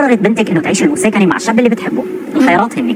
قررت بنتك انه تعيش المساكنه مع الشاب اللي بتحبه الخيارات هن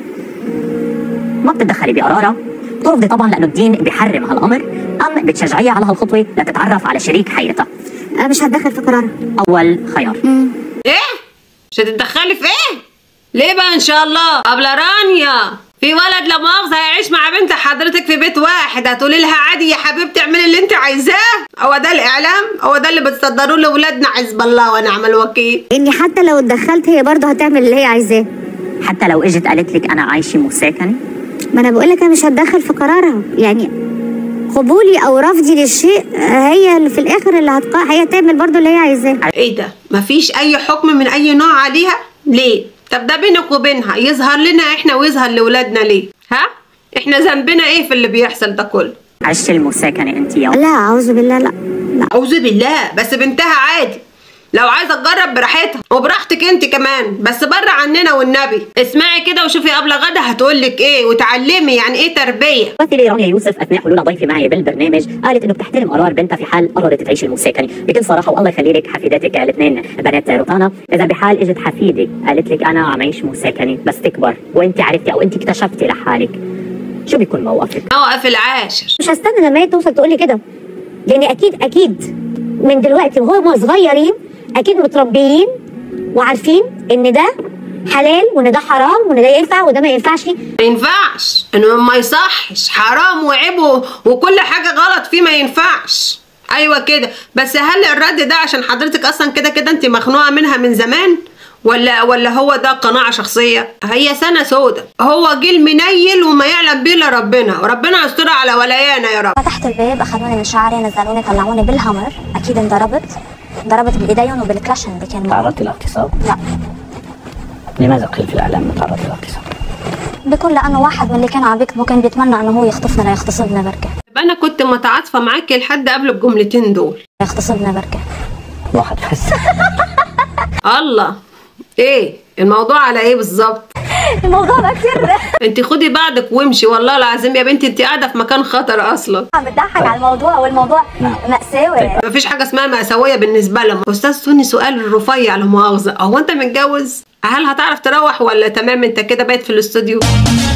ما بتتدخلي بقرارها ترفضي طبعا لانه الدين بيحرم هالامر ام بتشجعيها على هالخطوه لتتعرف على شريك حياتها أنا مش هتدخل في قرارها اول خيار ايه مش هتتدخلي في ايه ليه بقى ان شاء الله ابله رانيا في ولد لا مؤاخذه هيعيش مع بنت حضرتك في بيت واحد هتقولي لها عادي يا حبيبتي اعملي اللي انت عايزاه هو ده الاعلام هو ده اللي بتصدروه لاولادنا حزب الله ونعم الوكيل إني حتى لو اتدخلت هي برضه هتعمل اللي هي عايزاه حتى لو اجت قالت لك انا عايشه مساكنه ما أنا بقول لك أنا مش هتدخل في قرارها يعني قبولي أو رفضي للشيء هي اللي في الآخر اللي هتقع هي تعمل برضه اللي هي عايزاه ايه ده مفيش اي حكم من اي نوع عليها ليه طب ده بينك وبينها يظهر لنا احنا ويظهر لاولادنا ليه ها احنا ذنبنا ايه في اللي بيحصل ده كله عشت المساكنه انت يوم لا أعوذ بالله لا لا اعوذ بالله بس بنتها عادي لو عايزه تجرب براحتها وبراحتك انت كمان بس بره عننا والنبي اسمعي كده وشوفي قبل غدا هتقولك ايه وتعلمي يعني ايه تربيه ممثلة رانيا يوسف اثناء حلول ضيفي معي بالبرنامج قالت انه بتحترم قرار بنتها في حال قررت تعيش المساكنه بكل صراحه والله يخلي لك حفيدتك الاثنين بنات روتانا اذا بحال اجت حفيده قالت لك انا عم اعيش مساكنه بس تكبر وانت عرفتي او انت اكتشفتي لحالك شو بيكون موقفك؟ موقف العاشر مش هستنى لما هي توصل تقول لي كده لان اكيد اكيد من دلوقتي وهم صغيرين اكيد متربيين وعارفين ان ده حلال وان ده حرام وان ده ينفع وده ما ينفعش ما ينفعش انه ما يصحش حرام وعيب و- وكل حاجه غلط فيه ما ينفعش ايوه كده بس هل الرد ده عشان حضرتك اصلا كده كده انت مخنوقه منها من زمان ولا ولا هو ده قناعه شخصيه هي سنه سودة هو جيل منيل وما يعلم بيه الا ربنا وربنا يستر على ولايانا يا رب فتحت الباب اخذوني من شعري نزلوني طلعوني بالهامر اكيد انضربت ضربت بايديهم وبالكلاشن اللي كان معي تعرضتي لاغتصاب؟ لا لماذا قيل في الاعلام انه تعرضتي لاغتصاب؟ بكون لانه واحد من اللي كانوا عم بيكتبوا كان بيتمنى انه هو يخطفنا ليغتصبنا بركه يبقى انا كنت متعاطفه معاكي لحد قبل الجملتين دول يغتصبنا بركه واحد بس الله ايه الموضوع على ايه بالظبط الموضوع ده كثير انت خدي بعضك وامشي والله العظيم يا بنتي انت قاعده في مكان خطر اصلا عم بتضحك على الموضوع والموضوع مأساوي مفيش حاجه اسمها مأساوية بالنسبه لهم استاذ سوني سؤال رفيع لا مؤاخذه هو انت متجوز هل هتعرف تروح ولا تمام انت كده بايت في الاستوديو